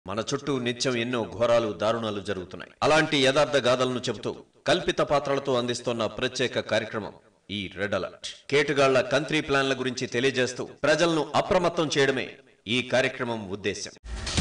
మన చుట్టూ నిత్యం ఎన్నో ఘోరాలు దారుణాలు జరుగుతున్నాయి అలాంటి యథార్థ గాథలను చెబుతూ కల్పిత పాత్రలతో అందిస్తున్న ప్రత్యేక కార్యక్రమం ఈ రెడ్ అలర్ట్ కేటుగాళ్ల కంట్రీ ప్లాన్ల గురించి తెలియజేస్తూ ప్రజలను అప్రమత్తం చేయడమే ఈ కార్యక్రమం ఉద్దేశం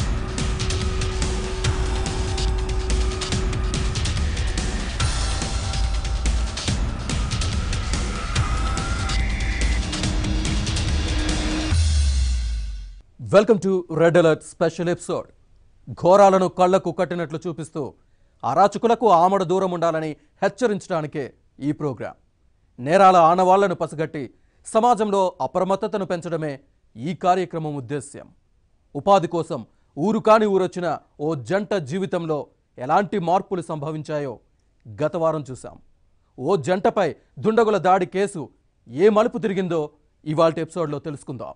welcome to red alert special episode ఘోరాలను కళ్లకు కట్టినట్లు చూపిస్తూ అరాచకులకు ఆమడ దూరం ఉండాలని హెచ్చరించడానికే ఈ ప్రోగ్రాం నేరాల ఆనవాళ్లను పసిగట్టి సమాజంలో అప్రమత్తతను పెంచడమే ఈ కార్యక్రమం ఉద్దేశ్యం ఉపాధి కోసం ఊరు కాని ఊరొచ్చిన ఓ జంట జీవితంలో ఎలాంటి మార్పులు సంభవించాయో గత వారం చూశాం ఓ జంటపై దుండగుల దాడి కేసు ఏ మలుపు తిరిగిందో ఇవాల్టి ఎపిసోడ్లో తెలుసుకుందాం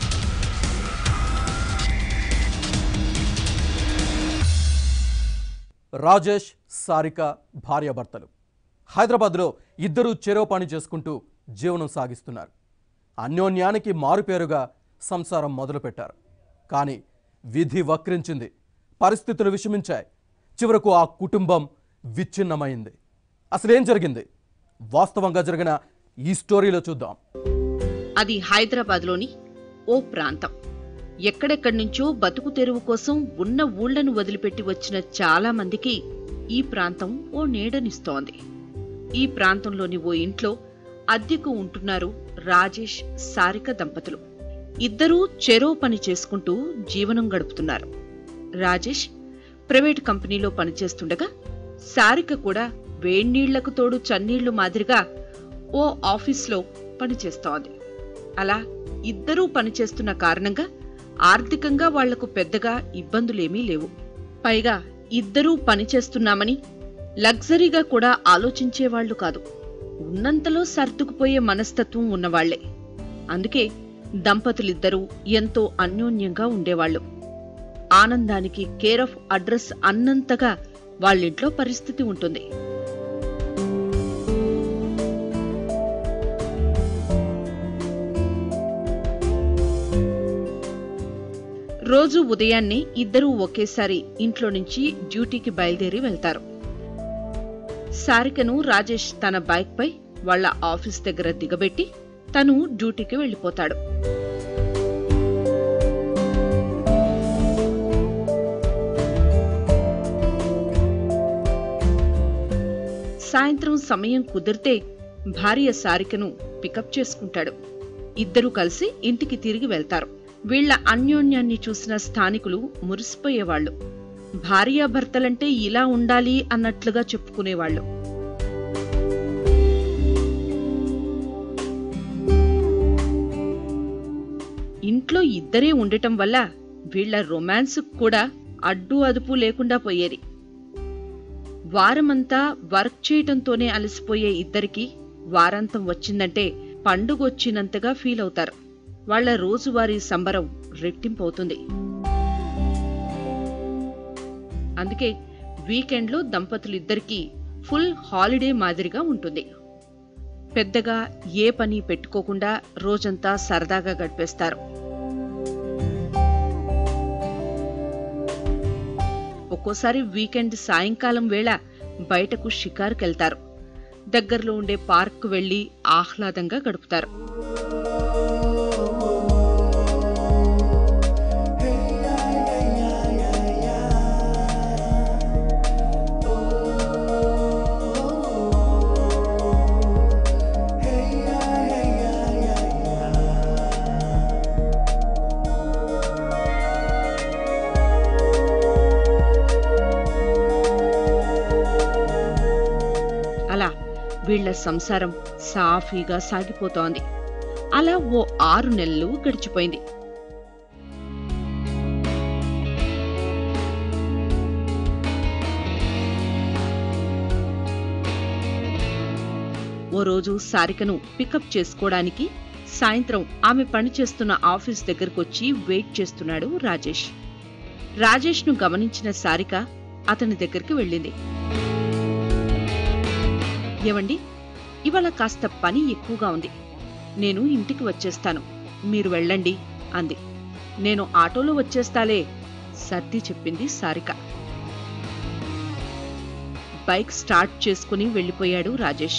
రాజేష్ సారిక భార్యాభర్తలు హైదరాబాద్లో ఇద్దరూ చెరో పని చేసుకుంటూ జీవనం సాగిస్తున్నారు అన్యోన్యానికి మారుపేరుగా సంసారం మొదలుపెట్టారు కానీ విధి వక్రించింది పరిస్థితులు విషమించాయి చివరకు ఆ కుటుంబం విచ్ఛిన్నమైంది అసలేం జరిగింది వాస్తవంగా జరిగిన ఈ స్టోరీలో చూద్దాం అది హైదరాబాద్లోని ఓ ప్రాంతం ఎక్కడెక్కడి నుంచో బతుకు తెరువు కోసం ఉన్న ఊళ్లను వదిలిపెట్టి వచ్చిన చాలా మందికి ఈ ప్రాంతం ఓ నీడనిస్తోంది ఈ ప్రాంతంలోని ఓ ఇంట్లో అద్దెకు ఉంటున్నారు రాజేష్ సారిక దంపతులు ఇద్దరూ చెరో పని చేసుకుంటూ జీవనం గడుపుతున్నారు రాజేష్ ప్రైవేట్ కంపెనీలో పనిచేస్తుండగా సారిక కూడా వేణీళ్లకు తోడు చన్నీళ్లు మాదిరిగా ఓ ఆఫీస్లో పనిచేస్తోంది అలా ఇద్దరూ పనిచేస్తున్న కారణంగా ఆర్థికంగా వాళ్లకు పెద్దగా ఇబ్బందులేమీ లేవు పైగా ఇద్దరూ పనిచేస్తున్నామని లగ్జరీగా కూడా ఆలోచించేవాళ్లు కాదు ఉన్నంతలో సర్దుకుపోయే మనస్తత్వం ఉన్నవాళ్లే అందుకే దంపతులిద్దరూ ఎంతో అన్యోన్యంగా ఉండేవాళ్లు ఆనందానికి కేర్ ఆఫ్ అడ్రస్ అన్నంతగా వాళ్ళింట్లో పరిస్థితి ఉంటుంది రోజు ఉదయాన్నే ఇద్దరూ ఒకేసారి ఇంట్లో నుంచి డ్యూటీకి బయలుదేరి వెళ్తారు సారికను రాజేష్ తన బైక్ పై వాళ్ళ ఆఫీస్ దగ్గర దిగబెట్టి తను డ్యూటీకి వెళ్ళిపోతాడు సాయంత్రం సమయం కుదిరితే భార్య సారికను పికప్ చేసుకుంటాడు ఇద్దరూ కలిసి ఇంటికి తిరిగి వెళ్తారు వీళ్ల అన్యోన్యాన్ని చూసిన స్థానికులు మురిసిపోయేవాళ్లు భార్యాభర్తలంటే ఇలా ఉండాలి అన్నట్లుగా చెప్పుకునేవాళ్లు ఇంట్లో ఇద్దరే ఉండటం వల్ల వీళ్ల రొమాన్స్ కూడా అడ్డు అదుపు లేకుండా పోయేది వారమంతా వర్క్ చేయటంతోనే అలసిపోయే ఇద్దరికి వారాంతం వచ్చిందంటే పండుగొచ్చినంతగా ఫీల్ అవుతారు వాళ్ల రోజువారీ సంబరం రెట్టింపవుతుంది అందుకే వీకెండ్లో దంపతులిద్దరికీ ఫుల్ హాలిడే మాదిరిగా ఉంటుంది పెద్దగా ఏ పని పెట్టుకోకుండా రోజంతా సరదాగా గడిపేస్తారు ఒక్కోసారి వీకెండ్ సాయంకాలం వేళ బయటకు షికారుకెళ్తారు దగ్గరలో ఉండే పార్క్ వెళ్లి ఆహ్లాదంగా గడుపుతారు అలా వీళ్ల సంసారం సాఫీగా సాగిపోతోంది అలా ఓ ఆరు నెలలు గడిచిపోయింది ఓ రోజు సారికను పికప్ చేసుకోవడానికి సాయంత్రం ఆమె పనిచేస్తున్న ఆఫీస్ దగ్గరకొచ్చి వెయిట్ చేస్తున్నాడు రాజేష్ రాజేష్ను గమనించిన సారిక అతని దగ్గరికి వెళ్ళింది ఏవండి ఇవాళ కాస్త పని ఎక్కువగా ఉంది నేను ఇంటికి వచ్చేస్తాను మీరు వెళ్ళండి అంది నేను ఆటోలో వచ్చేస్తాలే సర్ది చెప్పింది సారిక బైక్ స్టార్ట్ చేసుకుని వెళ్ళిపోయాడు రాజేష్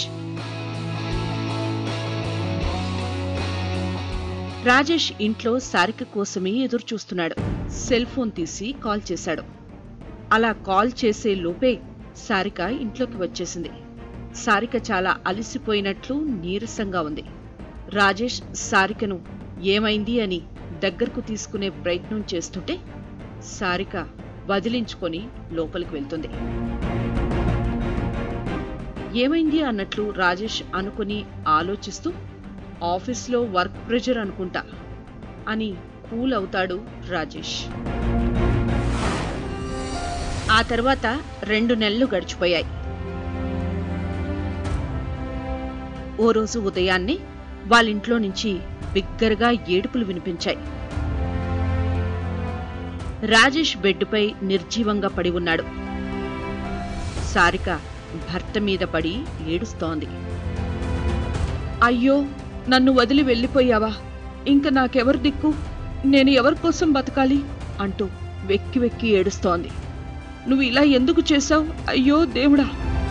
రాజేష్ ఇంట్లో సారిక కోసమే ఎదురు చూస్తున్నాడు సెల్ ఫోన్ తీసి కాల్ చేశాడు అలా కాల్ చేసే లోపే సారిక ఇంట్లోకి వచ్చేసింది సారిక చాలా అలసిపోయినట్లు నీరసంగా ఉంది రాజేష్ సారికను ఏమైంది అని దగ్గరకు తీసుకునే ప్రయత్నం చేస్తుంటే సారిక వదిలించుకొని లోపలికి వెళ్తుంది ఏమైంది అన్నట్లు రాజేష్ అనుకుని ఆలోచిస్తూ ఆఫీస్లో వర్క్ ప్రెషర్ అనుకుంటా అని కూల్ అవుతాడు రాజేష్ ఆ తర్వాత రెండు నెలలు గడిచిపోయాయి ఓ రోజు ఉదయాన్నే వాళ్ళింట్లో నుంచి బిగ్గరగా ఏడుపులు వినిపించాయి రాజేష్ బెడ్డుపై నిర్జీవంగా పడి ఉన్నాడు సారిక భర్త మీద పడి ఏడుస్తోంది అయ్యో నన్ను వదిలి వెళ్ళిపోయావా ఇంక నాకెవరు దిక్కు నేను ఎవరి కోసం బతకాలి అంటూ వెక్కి వెక్కి ఏడుస్తోంది నువ్వు ఇలా ఎందుకు చేశావు అయ్యో దేవుడా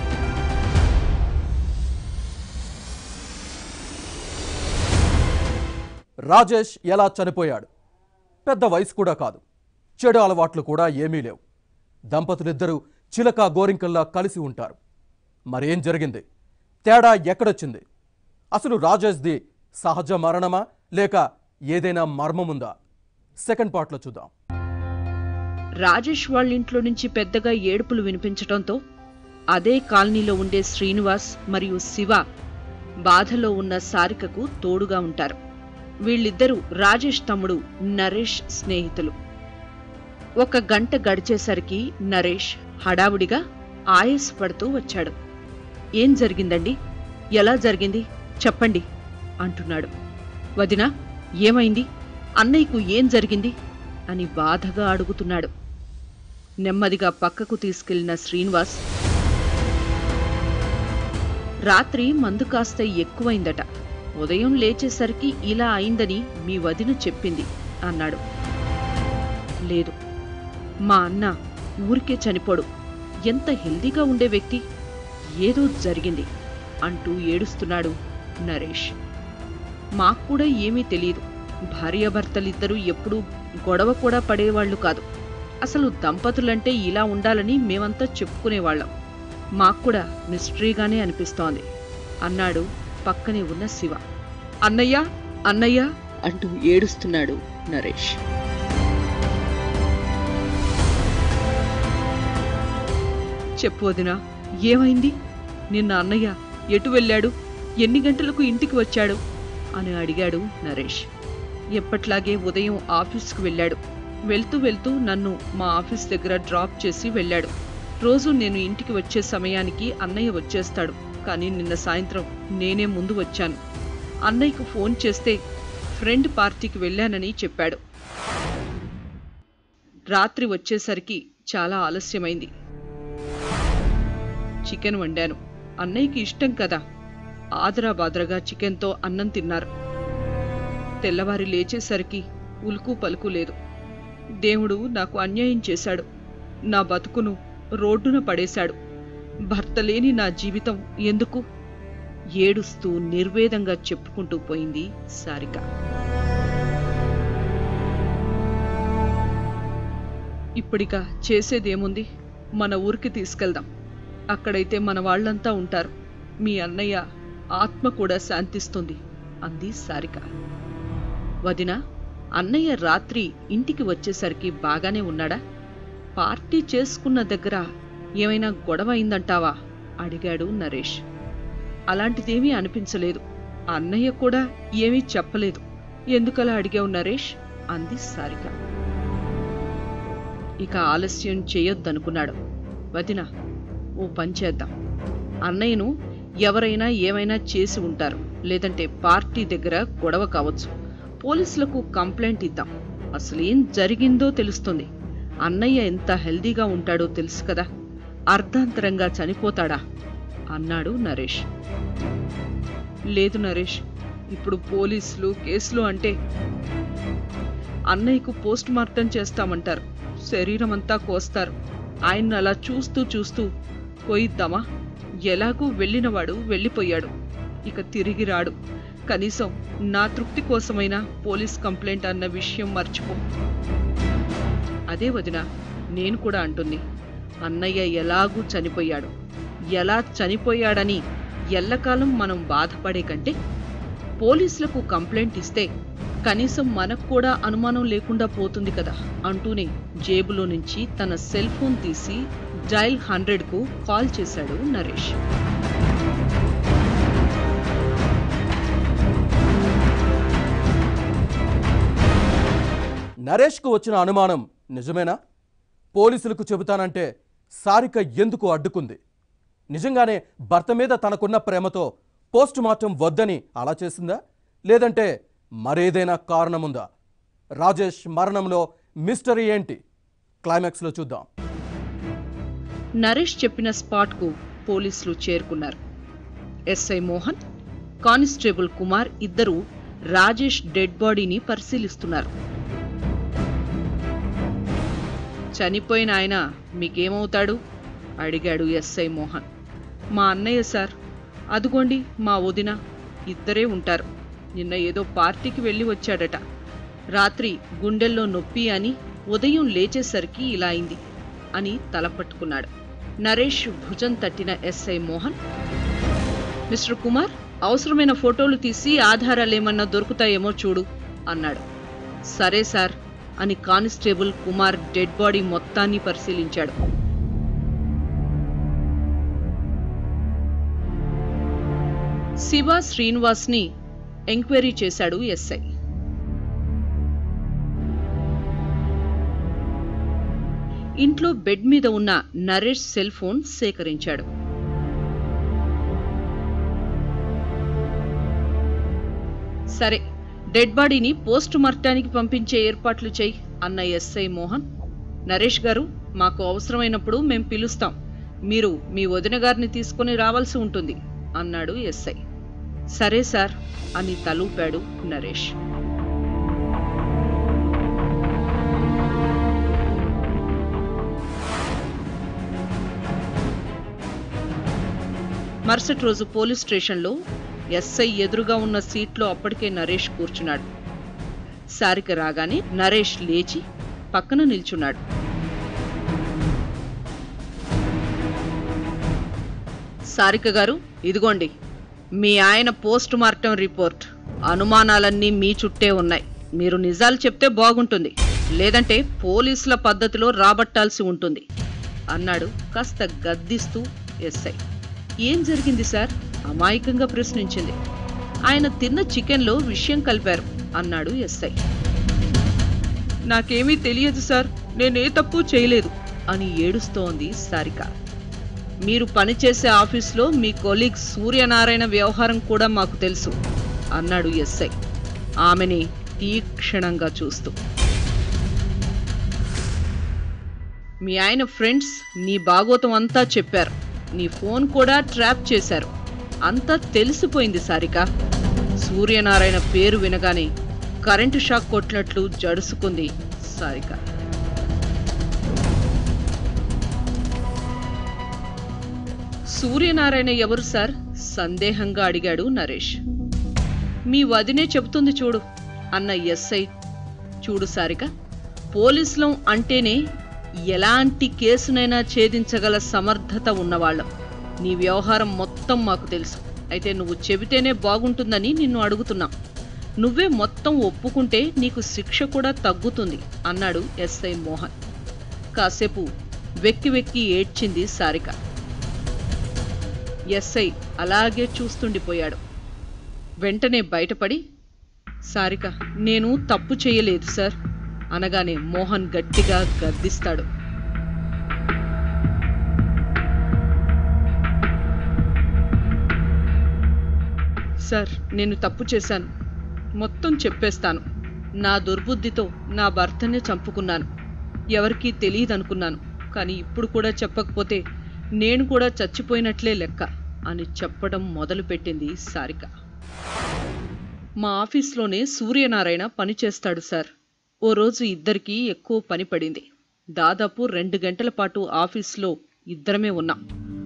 రాజేష్ ఎలా చనిపోయాడు పెద్ద వయసు కూడా కాదు చెడు అలవాట్లు కూడా ఏమీ లేవు దంపతులిద్దరూ చిలక గోరింకల్లా కలిసి ఉంటారు మరేం జరిగింది తేడా ఎక్కడొచ్చింది అసలు రాజేష్ది సహజ మరణమా లేక ఏదైనా మర్మముందా సెకండ్ పార్ట్లో చూద్దాం రాజేష్ వాళ్ళింట్లో నుంచి పెద్దగా ఏడుపులు వినిపించటంతో అదే కాలనీలో ఉండే శ్రీనివాస్ మరియు శివ బాధలో ఉన్న సారికకు తోడుగా ఉంటారు వీళ్ళిద్దరూ రాజేష్ తమ్ముడు నరేష్ స్నేహితులు ఒక గంట గడిచేసరికి నరేష్ హడావుడిగా ఆయాసపడుతూ వచ్చాడు ఏం జరిగిందండి ఎలా జరిగింది చెప్పండి అంటున్నాడు వదినా ఏమైంది అన్నయ్యకు ఏం జరిగింది అని బాధగా అడుగుతున్నాడు నెమ్మదిగా పక్కకు తీసుకెళ్లిన శ్రీనివాస్ రాత్రి మందు కాస్త ఎక్కువైందట ఉదయం లేచేసరికి ఇలా అయిందని మీ వదిన చెప్పింది అన్నాడు లేదు మా అన్న ఊరికే చనిపోడు ఎంత హెల్దీగా ఉండే వ్యక్తి ఏదో జరిగింది అంటూ ఏడుస్తున్నాడు నరేష్ మాకు కూడా ఏమీ తెలియదు భార్యాభర్తలిద్దరూ ఎప్పుడూ గొడవ కూడా పడేవాళ్లు కాదు అసలు దంపతులంటే ఇలా ఉండాలని మేమంతా చెప్పుకునేవాళ్ళం మాకు కూడా మిస్టరీగానే అనిపిస్తోంది అన్నాడు పక్కనే ఉన్న శివ అన్నయ్య అన్నయ్య అంటూ ఏడుస్తున్నాడు నరేష్ చెప్పు వదినా ఏమైంది నిన్న అన్నయ్య ఎటు వెళ్ళాడు ఎన్ని గంటలకు ఇంటికి వచ్చాడు అని అడిగాడు నరేష్ ఎప్పట్లాగే ఉదయం ఆఫీస్కు వెళ్ళాడు వెళ్తూ వెళ్తూ నన్ను మా ఆఫీస్ దగ్గర డ్రాప్ చేసి వెళ్ళాడు రోజు నేను ఇంటికి వచ్చే సమయానికి అన్నయ్య వచ్చేస్తాడు కానీ నిన్న సాయంత్రం నేనే ముందు వచ్చాను అన్నయ్యకు ఫోన్ చేస్తే ఫ్రెండ్ పార్టీకి వెళ్ళానని చెప్పాడు రాత్రి వచ్చేసరికి చాలా ఆలస్యమైంది చికెన్ వండాను అన్నయ్యకి ఇష్టం కదా ఆదరా బాదరగా చికెన్తో అన్నం తిన్నారు తెల్లవారి లేచేసరికి ఉలుకు పలుకు లేదు దేవుడు నాకు అన్యాయం చేశాడు నా బతుకును రోడ్డున పడేశాడు భర్త లేని నా జీవితం ఎందుకు ఏడుస్తూ నిర్వేదంగా చెప్పుకుంటూ పోయింది సారిక ఇప్పుడిక చేసేదేముంది మన ఊరికి తీసుకెళ్దాం అక్కడైతే మన వాళ్ళంతా ఉంటారు మీ అన్నయ్య ఆత్మ కూడా శాంతిస్తుంది అంది సారిక వదిన అన్నయ్య రాత్రి ఇంటికి వచ్చేసరికి బాగానే ఉన్నాడా పార్టీ చేసుకున్న దగ్గర ఏమైనా గొడవ అయిందంటావా అడిగాడు నరేష్ అలాంటిదేమీ అనిపించలేదు అన్నయ్య కూడా ఏమీ చెప్పలేదు ఎందుకలా అడిగావు నరేష్ అంది సారిక ఇక ఆలస్యం చేయొద్దనుకున్నాడు వదిన ఓ పని చేద్దాం అన్నయ్యను ఎవరైనా ఏమైనా చేసి ఉంటారు లేదంటే పార్టీ దగ్గర గొడవ కావచ్చు పోలీసులకు కంప్లైంట్ ఇద్దాం అసలేం జరిగిందో తెలుస్తుంది అన్నయ్య ఎంత హెల్దీగా ఉంటాడో తెలుసు కదా అర్ధాంతరంగా చనిపోతాడా అన్నాడు నరేష్ లేదు నరేష్ ఇప్పుడు పోలీసులు కేసులు అంటే అన్నయ్యకు పోస్ట్ మార్టం చేస్తామంటారు శరీరం అంతా కోస్తారు ఆయన్ని అలా చూస్తూ చూస్తూ పోయిద్దామా ఎలాగూ వెళ్ళినవాడు వెళ్ళిపోయాడు ఇక తిరిగి రాడు కనీసం నా తృప్తి కోసమైనా పోలీస్ కంప్లైంట్ అన్న విషయం మర్చిపో అదే వదిన నేను కూడా అంటుంది అన్నయ్య ఎలాగూ చనిపోయాడు ఎలా చనిపోయాడని ఎల్లకాలం మనం బాధపడే కంటే పోలీసులకు కంప్లైంట్ ఇస్తే కనీసం మనకు కూడా అనుమానం లేకుండా పోతుంది కదా అంటూనే జేబులో నుంచి తన సెల్ ఫోన్ తీసి డైల్ హండ్రెడ్కు కాల్ చేశాడు నరేష్ నరేష్కు వచ్చిన అనుమానం నిజమేనా పోలీసులకు చెబుతానంటే సారిక ఎందుకు అడ్డుకుంది నిజంగానే భర్త మీద తనకున్న ప్రేమతో పోస్ట్ మార్టం వద్దని అలా చేసిందా లేదంటే మరేదైనా కారణముందా రాజేష్ మరణంలో మిస్టరీ ఏంటి క్లైమాక్స్లో చూద్దాం నరేష్ చెప్పిన స్పాట్కు పోలీసులు చేరుకున్నారు ఎస్ఐ మోహన్ కానిస్టేబుల్ కుమార్ ఇద్దరు రాజేష్ డెడ్ బాడీని పరిశీలిస్తున్నారు చనిపోయిన ఆయన మీకేమవుతాడు అడిగాడు ఎస్ఐ మోహన్ మా అన్నయ్య సార్ అదుగోండి మా వదిన ఇద్దరే ఉంటారు నిన్న ఏదో పార్టీకి వెళ్ళి వచ్చాడట రాత్రి గుండెల్లో నొప్పి అని ఉదయం లేచేసరికి ఇలా అయింది అని తలపట్టుకున్నాడు నరేష్ భుజం తట్టిన ఎస్ఐ మోహన్ మిస్టర్ కుమార్ అవసరమైన ఫోటోలు తీసి ఆధారాలేమన్నా దొరుకుతాయేమో చూడు అన్నాడు సరే సార్ అని కానిస్టేబుల్ కుమార్ డెడ్ బాడీ మొత్తాన్ని పరిశీలించాడు శివ శ్రీనివాస్ని ఎంక్వైరీ చేశాడు ఎస్ఐ ఇంట్లో బెడ్ మీద ఉన్న నరేష్ సెల్ ఫోన్ సేకరించాడు సరే డెడ్ బాడీని పోస్ట్ మార్టానికి పంపించే ఏర్పాట్లు చేయి అన్న ఎస్ఐ మోహన్ నరేష్ గారు మాకు అవసరమైనప్పుడు మేం పిలుస్తాం మీరు మీ వదిన గారిని తీసుకుని రావాల్సి ఉంటుంది అన్నాడు ఎస్ఐ సరే సార్ అని తలూపాడు నరేష్ మరుసటి రోజు పోలీస్ స్టేషన్లో ఎస్ఐ ఎదురుగా ఉన్న సీట్లో అప్పటికే నరేష్ కూర్చున్నాడు సారిక రాగానే నరేష్ లేచి పక్కన నిల్చున్నాడు సారిక గారు ఇదిగోండి మీ ఆయన పోస్ట్ మార్టం రిపోర్ట్ అనుమానాలన్నీ మీ చుట్టే ఉన్నాయి మీరు నిజాలు చెప్తే బాగుంటుంది లేదంటే పోలీసుల పద్ధతిలో రాబట్టాల్సి ఉంటుంది అన్నాడు కాస్త గద్దిస్తూ ఎస్ఐ ఏం జరిగింది సార్ అమాయకంగా ప్రశ్నించింది ఆయన తిన్న చికెన్లో విషయం కలిపారు అన్నాడు ఎస్ఐ నాకేమీ తెలియదు సార్ నేనే తప్పు చేయలేదు అని ఏడుస్తోంది సారిక మీరు పనిచేసే ఆఫీస్లో మీ కొలీగ్ సూర్యనారాయణ వ్యవహారం కూడా మాకు తెలుసు అన్నాడు ఎస్ఐ ఆమెని తీక్షణంగా చూస్తూ మీ ఆయన ఫ్రెండ్స్ నీ బాగోతం అంతా చెప్పారు నీ ఫోన్ కూడా ట్రాప్ చేశారు అంతా తెలిసిపోయింది సారిక సూర్యనారాయణ పేరు వినగానే కరెంటు షాక్ కొట్టినట్లు జడుసుకుంది సారిక సూర్యనారాయణ ఎవరు సార్ సందేహంగా అడిగాడు నరేష్ మీ వదినే చెబుతుంది చూడు అన్న ఎస్ఐ చూడు సారిక పోలీసులం అంటేనే ఎలాంటి కేసునైనా ఛేదించగల సమర్థత ఉన్నవాళ్ళం నీ వ్యవహారం మొత్తం మాకు తెలుసు అయితే నువ్వు చెబితేనే బాగుంటుందని నిన్ను అడుగుతున్నాం నువ్వే మొత్తం ఒప్పుకుంటే నీకు శిక్ష కూడా తగ్గుతుంది అన్నాడు ఎస్ఐ మోహన్ కాసేపు వెక్కి వెక్కి ఏడ్చింది సారిక ఎస్ఐ అలాగే చూస్తుండిపోయాడు వెంటనే బయటపడి సారిక నేను తప్పు చేయలేదు సార్ అనగానే మోహన్ గట్టిగా గద్దిస్తాడు సార్ నేను తప్పు చేశాను మొత్తం చెప్పేస్తాను నా దుర్బుద్ధితో నా భర్తనే చంపుకున్నాను ఎవరికీ తెలియదనుకున్నాను కానీ ఇప్పుడు కూడా చెప్పకపోతే నేను కూడా చచ్చిపోయినట్లే లెక్క అని చెప్పడం మొదలుపెట్టింది సారిక మా ఆఫీస్లోనే సూర్యనారాయణ పనిచేస్తాడు సార్ ఓ రోజు ఇద్దరికీ ఎక్కువ పని పడింది దాదాపు రెండు గంటల పాటు ఆఫీస్లో ఇద్దరమే ఉన్నాం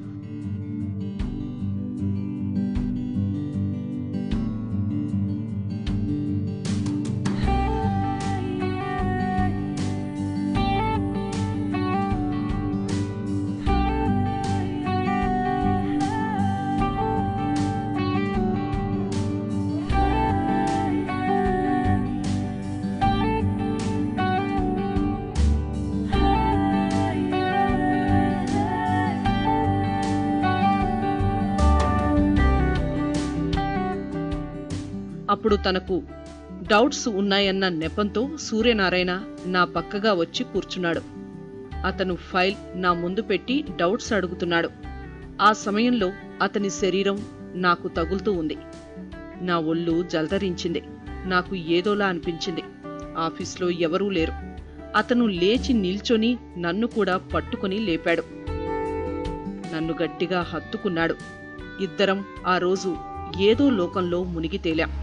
అప్పుడు తనకు డౌట్స్ ఉన్నాయన్న నెపంతో సూర్యనారాయణ నా పక్కగా వచ్చి కూర్చున్నాడు అతను ఫైల్ నా ముందు పెట్టి డౌట్స్ అడుగుతున్నాడు ఆ సమయంలో అతని శరీరం నాకు తగులుతూ ఉంది నా ఒళ్ళు జలధరించింది నాకు ఏదోలా అనిపించింది ఆఫీస్లో ఎవరూ లేరు అతను లేచి నిల్చొని నన్ను కూడా పట్టుకొని లేపాడు నన్ను గట్టిగా హత్తుకున్నాడు ఇద్దరం ఆ రోజు ఏదో లోకంలో మునిగి తేలాం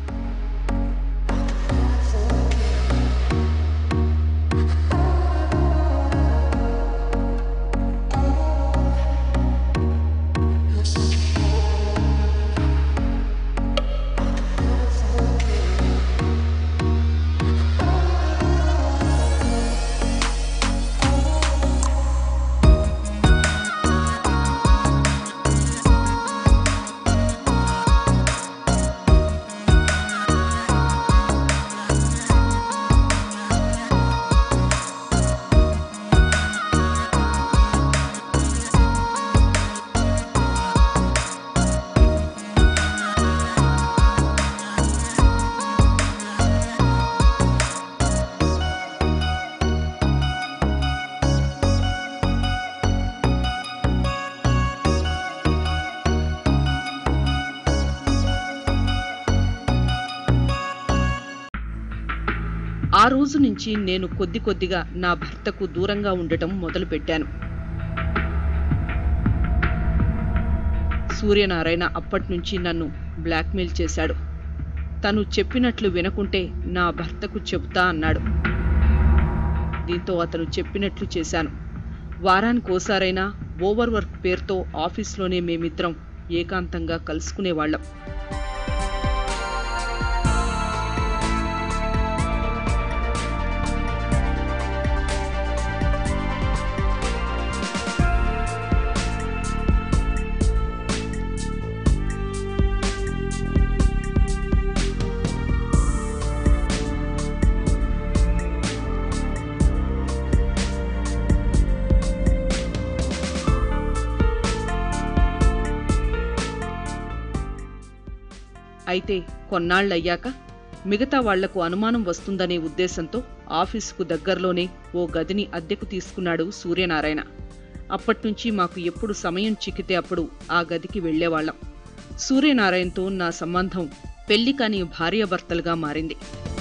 ఆ రోజు నుంచి నేను కొద్ది కొద్దిగా నా భర్తకు దూరంగా ఉండటం మొదలుపెట్టాను సూర్యనారాయణ అప్పట్నుంచి నన్ను బ్లాక్మెయిల్ చేశాడు తను చెప్పినట్లు వినకుంటే నా భర్తకు చెబుతా అన్నాడు దీంతో అతను చెప్పినట్లు చేశాను వారానికోసారైనా ఓవర్ వర్క్ పేరుతో ఆఫీస్లోనే మేమిద్దరం ఏకాంతంగా కలుసుకునేవాళ్ళం అయితే కొన్నాళ్లయ్యాక మిగతా వాళ్లకు అనుమానం వస్తుందనే ఉద్దేశంతో ఆఫీసుకు దగ్గరలోనే ఓ గదిని అద్దెకు తీసుకున్నాడు సూర్యనారాయణ అప్పట్నుంచి మాకు ఎప్పుడు సమయం చిక్కితే అప్పుడు ఆ గదికి వెళ్లేవాళ్లం సూర్యనారాయణతో నా సంబంధం పెళ్లి కాని భార్యాభర్తలుగా మారింది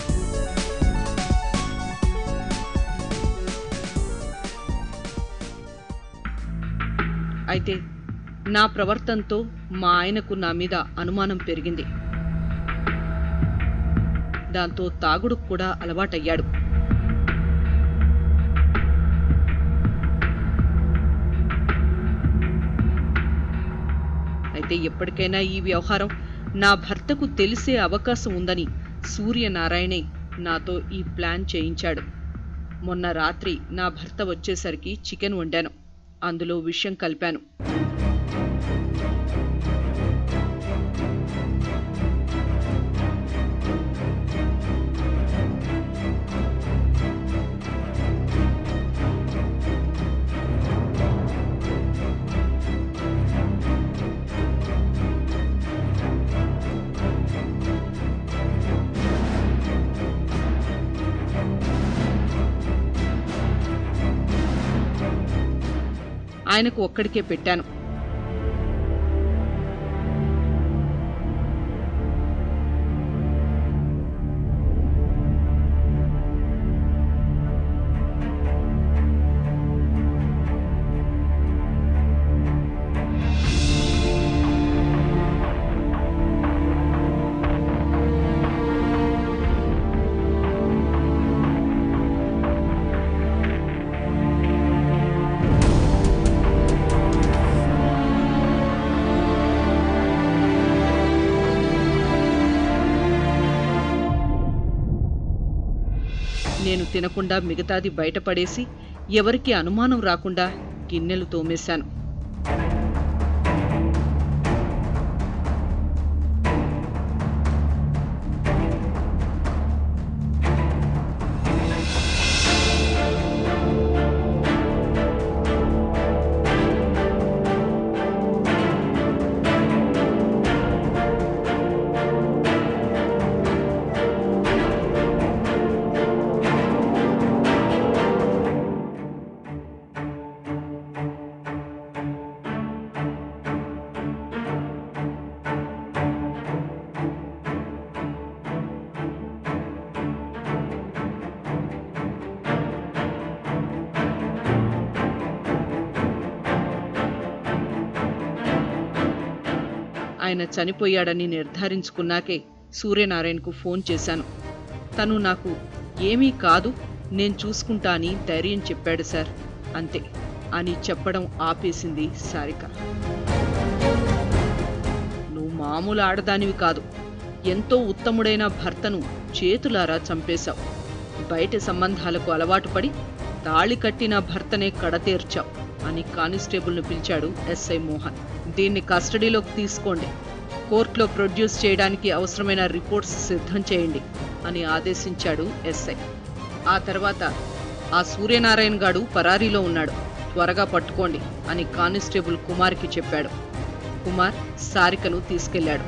అయితే నా ప్రవర్తనతో మా ఆయనకు నా మీద అనుమానం పెరిగింది దాంతో తాగుడుకు కూడా అలవాటయ్యాడు అయితే ఎప్పటికైనా ఈ వ్యవహారం నా భర్తకు తెలిసే అవకాశం ఉందని సూర్యనారాయణే నాతో ఈ ప్లాన్ చేయించాడు మొన్న రాత్రి నా భర్త వచ్చేసరికి చికెన్ వండాను అందులో విషయం కలిపాను ఆయనకు ఒక్కడికే పెట్టాను తినకుండా మిగతాది బయటపడేసి ఎవరికీ అనుమానం రాకుండా గిన్నెలు తోమేశాను ఆయన చనిపోయాడని నిర్ధారించుకున్నాకే సూర్యనారాయణకు ఫోన్ చేశాను తను నాకు ఏమీ కాదు నేను చూసుకుంటా అని ధైర్యం చెప్పాడు సార్ అంతే అని చెప్పడం ఆపేసింది సారిక నువ్వు మామూలు ఆడదానివి కాదు ఎంతో ఉత్తముడైన భర్తను చేతులారా చంపేశావు బయట సంబంధాలకు అలవాటు పడి తాళి కట్టిన భర్తనే కడతేర్చావు అని కానిస్టేబుల్ను పిలిచాడు ఎస్ఐ మోహన్ దీన్ని కస్టడీలోకి తీసుకోండి కోర్టులో ప్రొడ్యూస్ చేయడానికి అవసరమైన రిపోర్ట్స్ సిద్ధం చేయండి అని ఆదేశించాడు ఎస్ఐ ఆ తర్వాత ఆ సూర్యనారాయణ గాడు పరారీలో ఉన్నాడు త్వరగా పట్టుకోండి అని కానిస్టేబుల్ కుమార్కి చెప్పాడు కుమార్ సారికను తీసుకెళ్లాడు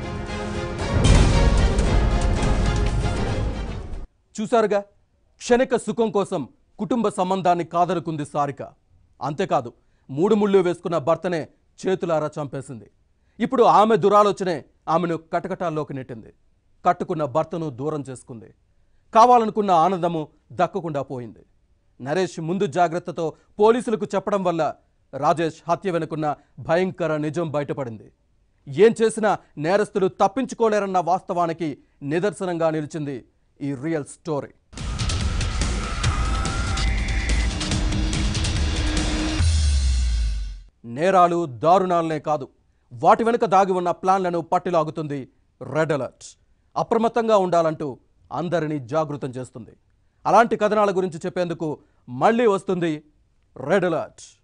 చూశారుగా క్షణిక సుఖం కోసం కుటుంబ సంబంధాన్ని కాదనుకుంది సారిక అంతేకాదు మూడు ముళ్ళు వేసుకున్న భర్తనే చేతులారా చంపేసింది ఇప్పుడు ఆమె దురాలోచనే ఆమెను కటకటాల్లోకి నెట్టింది కట్టుకున్న భర్తను దూరం చేసుకుంది కావాలనుకున్న ఆనందము దక్కకుండా పోయింది నరేష్ ముందు జాగ్రత్తతో పోలీసులకు చెప్పడం వల్ల రాజేష్ హత్య వెనుకున్న భయంకర నిజం బయటపడింది ఏం చేసినా నేరస్తులు తప్పించుకోలేరన్న వాస్తవానికి నిదర్శనంగా నిలిచింది ఈ రియల్ స్టోరీ నేరాలు దారుణాలనే కాదు వాటి వెనుక దాగి ఉన్న ప్లాన్లను పట్టిలాగుతుంది రెడ్ అలర్ట్ అప్రమత్తంగా ఉండాలంటూ అందరినీ జాగృతం చేస్తుంది అలాంటి కథనాల గురించి చెప్పేందుకు మళ్ళీ వస్తుంది రెడ్ అలర్ట్